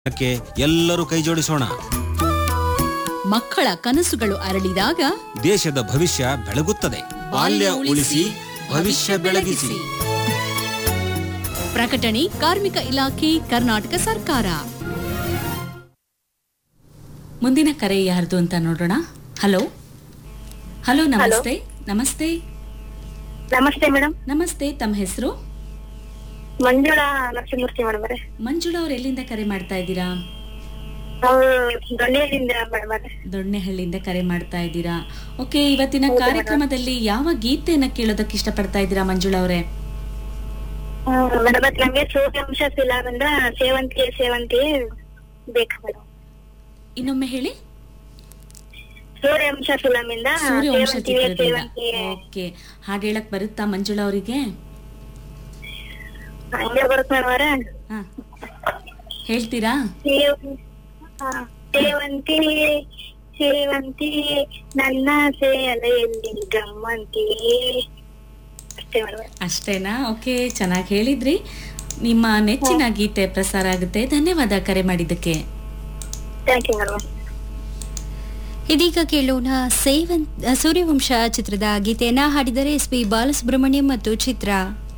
ಕ್ಕೆ ಎಲ್ಲರೂ ಕೈ ಜೋಡಿಸೋಣ ಮಕ್ಕಳ ಕನಸುಗಳು ಅರಳಿದಾಗ ದೇಶದ ಭವಿಷ್ಯ ಬೆಳಗುತ್ತದೆ ಬಾಲ್ಯ ಉಳಿಸಿ ಭವಿಷ್ಯ ಬೆಳಗಿಸಿ ಪ್ರಕಟಣೆ ಕಾರ್ಮಿಕ ಇಲಾಖೆ ಕರ್ನಾಟಕ ಸರ್ಕಾರ ಮುಂದಿನ ಕರೆ ಯಾರ್ದು ಅಂತ ನೋಡೋಣ ಹಲೋ ಹಲೋ ನಮಸ್ತೆ ನಮಸ್ತೆ ನಮಸ್ತೆ ಮೇಡಮ್ ನಮಸ್ತೆ ತಮ್ಮ ಹೆಸರು ಮಂಜುಳಾ ನರಸಿಂಹಮೂರ್ತಿ ಮೇಡಮ್ ಅವರೇ ಮಂಜುಳಾ ಅವ್ರು ಎಲ್ಲಿಂದ ಕರೆ ಮಾಡ್ತಾ ಇದ್ದೀರಾ ನಾವು ದೊಣ್ಣೆಯಿಂದ ಮೇಡಮ್ ಅವರೇ ದೊಣ್ಣೆಹಳ್ಳಿಯಿಂದ ಕರೆ ಮಾಡ್ತಾ ಇದ್ದೀರಾ ಓಕೆ ಇವತ್ತಿನ ಕಾರ್ಯಕ್ರಮದಲ್ಲಿ ಯಾವ ಗೀತೆಯನ್ನ ಕೇಳೋದಕ್ಕೆ ಇಷ್ಟಪಡ್ತಾ ಇದ್ದೀರಾ ಮಂಜುಳಾ ಅವರೇ ಮೇಡಮ್ ನಮ್ಗೆ ಸೂರ್ಯಾಂಶ ಫಿಲಾಮಿಂದ ಸೇವಂತಿಗೆ ಸೇವಂತಿಗೆ ಬೇಕು ಮೇಡಮ್ ಇನ್ನೊಮ್ಮೆ ಹೇಳಿ ಸೂರ್ಯಾಂಶ ಫಿಲಾಮಿಂದ ಸೂರ್ಯವಂಶ ಸೇವಂತಿಗೆ ಚಿತ್ರದಿಂದ ಸೇವಂತಿಗೆ ಓಕೆ ಹಾಡು ಹೇಳಕ್ ಬರುತ್ತಾ ಮಂಜುಳಾ ಅವರಿಗೆ ಹಂಗೆ ಬರುತ್ತೆ ಮೇಡಮ್ ಅವರೇ ಹಾ ಹೇಳ್ತೀರಾ ಸೇವ- ಹಾ. ಸೇವಂತಿಗೆ ಸೇವಂತಿಗೆ ನನ್ನ ಸೇಲೆಯಲ್ಲಿ ಗಮ್ಮಂತಿಗೆ ಅಷ್ಟೇ ಮೇಡಮ್ ಅಷ್ಟೇನಾ ಓಕೆ ಚೆನ್ನಾಗಿ ಹೇಳಿದ್ರಿ ನಿಮ್ಮ ನೆಚ್ಚಿನ ಗೀತೆ ಪ್ರಸಾರ ಆಗುತ್ತೆ ಧನ್ಯವಾದ ಕರೆ ಮಾಡಿದ್ದಕ್ಕೆ ಥ್ಯಾಂಕ್ ಯು ಮೇಡಮ್ ಇದೀಗ ಕೇಳೋಣ ಸೇವನ್ ಸೂರ್ಯವಂಶ ಚಿತ್ರದ ಗೀತೆಯನ್ನ ಹಾಡಿದರೆ ಎಸ್ ಪಿ ಬಾಲಸುಬ್ರಹ್ಮಣ್ಯಂ ಮತ್ತು ಚಿತ್ರ